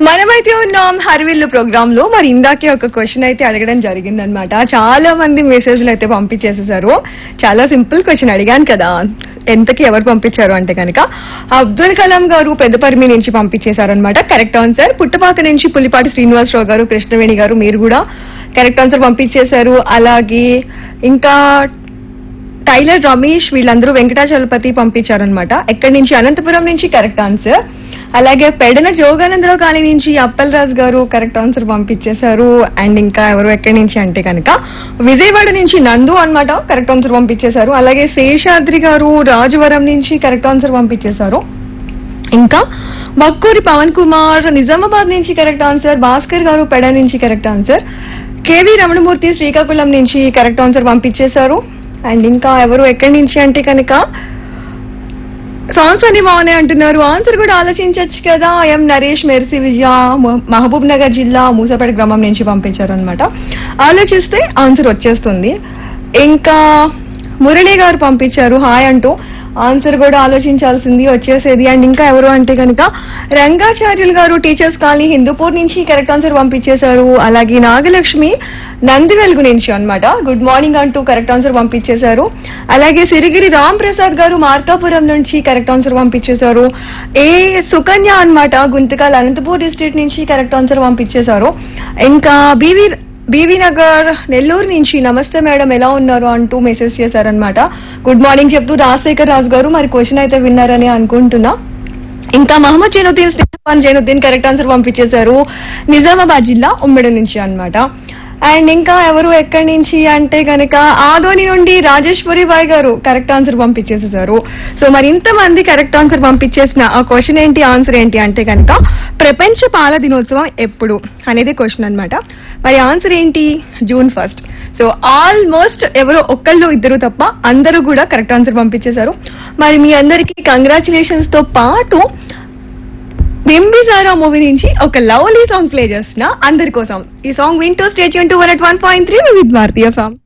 మనమైతే ఉన్నాం హర్విల్లు ప్రోగ్రామ్ లో మరి ఇందాకే ఒక క్వశ్చన్ అయితే అడగడం జరిగిందనమాట చాలా మంది మెసేజ్లు అయితే పంపించేసేసారు చాలా సింపుల్ క్వశ్చన్ అడిగాను కదా ఎంతకి ఎవరు పంపించారు అంటే కనుక అబ్దుల్ కలాం గారు పెద్దపరిమి నుంచి పంపించేశారనమాట కరెక్ట్ ఆన్సర్ పుట్టపాక నుంచి పులిపాటి శ్రీనివాసరావు గారు కృష్ణవేణి గారు మీరు కూడా కరెక్ట్ ఆన్సర్ పంపించేశారు అలాగే ఇంకా టైలర్ రమేష్ వీళ్ళందరూ వెంకటాచలపతి పంపించారనమాట ఎక్కడి నుంచి అనంతపురం నుంచి కరెక్ట్ ఆన్సర్ అలాగే పెడన జోగానందరావు కాలనీ నుంచి అప్పల్ రాజు గారు కరెక్ట్ ఆన్సర్ పంపించేశారు అండ్ ఇంకా ఎవరు ఎక్కడి నుంచి అంటే కనుక విజయవాడ నుంచి నందు అన్నమాట కరెక్ట్ ఆన్సర్ పంపించేశారు అలాగే శేషాద్రి గారు రాజవరం నుంచి కరెక్ట్ ఆన్సర్ పంపించేశారు ఇంకా బక్కూరి పవన్ కుమార్ నిజామాబాద్ నుంచి కరెక్ట్ ఆన్సర్ భాస్కర్ గారు పెడ నుంచి correct answer KV Ramanamurthy Srikakulam నుంచి కరెక్ట్ ఆన్సర్ పంపించేశారు అండ్ ఇంకా ఎవరు ఎక్కడి నుంచి అంటే కనుక సాంగ్స్ అన్ని బాగున్నాయి అంటున్నారు ఆన్సర్ కూడా ఆలోచించవచ్చు కదా ఎం నరేష్ మెర్సి విజయ మ- మహబూబ్ నగర్ జిల్లా మూసపేట గ్రామం నుంచి పంపించారు అనమాట ఆలోచిస్తే ఆన్సర్ వచ్చేస్తుంది ఇంకా మురళి గారు పంపించారు హాయ్ అంటూ ఆన్సర్ కూడా ఆలోచించాల్సింది వచ్చేసేది అండ్ ఇంకా ఎవరు అంటే కనుక రంగాచార్యులు గారు టీచర్స్ కాలనీ హిందూపూర్ నుంచి కరెక్ట్ ఆన్సర్ పంపించేశారు అలాగే నాగలక్ష్మి నంది వెలుగు నుంచి అన్నమాట గుడ్ మార్నింగ్ అంటూ కరెక్ట్ ఆన్సర్ పంపించేశారు అలాగే సిరిగిరి రామ్ ప్రసాద్ గారు మార్కాపురం నుంచి కరెక్ట్ ఆన్సర్ పంపించేశారు ఏ సుకన్య అన్నమాట గుంతకాల్ అనంతపూర్ డిస్ట్రిక్ట్ నుంచి కరెక్ట్ ఆన్సర్ పంపించేశారు ఇంకా బీవీ బీవీ నగర్ నెల్లూరు నుంచి నమస్తే మేడం ఎలా ఉన్నారు అంటూ మెసేజ్ చేశారనమాట గుడ్ మార్నింగ్ చెప్తూ రాజశేఖర్ రాజు గారు మరి క్వశ్చన్ అయితే విన్నారని అనుకుంటున్నా ఇంకా Mohammed Zainuddin Stefan Zainuddin correct answer పంపించేశారు నిజామాబాద్ జిల్లా ఉమ్మడి నుంచి అన్నమాట అండ్ ఇంకా ఎవరు ఎక్కడి నుంచి అంటే కనుక ఆదోని నుండి రాజేశ్వరి బాయ్ గారు కరెక్ట్ ఆన్సర్ పంపించేసేసారు సో మరి ఇంతమంది కరెక్ట్ ఆన్సర్ పంపించేసిన ఆ క్వశ్చన్ ఏంటి ఆన్సర్ ఏంటి అంటే కనుక ప్రపంచ పాల దినోత్సవం ఎప్పుడు అనేది క్వశ్చన్ అన్నమాట మరి ఆన్సర్ ఏంటి జూన్ ఫస్ట్ సో ఆల్మోస్ట్ ఎవరో ఒక్కళ్ళు ఇద్దరు తప్ప అందరూ కూడా కరెక్ట్ ఆన్సర్ పంపించేశారు మరి మీ అందరికీ కంగ్రాచులేషన్స్ తో పాటు బింబిసారా మూవీ నుంచి ఒక లవ్లీ సాంగ్ ప్లే చేస్తున్నా అందరి కోసం ఈ సాంగ్ వింటూ state to one at one point three with భారతీయ ఫామ్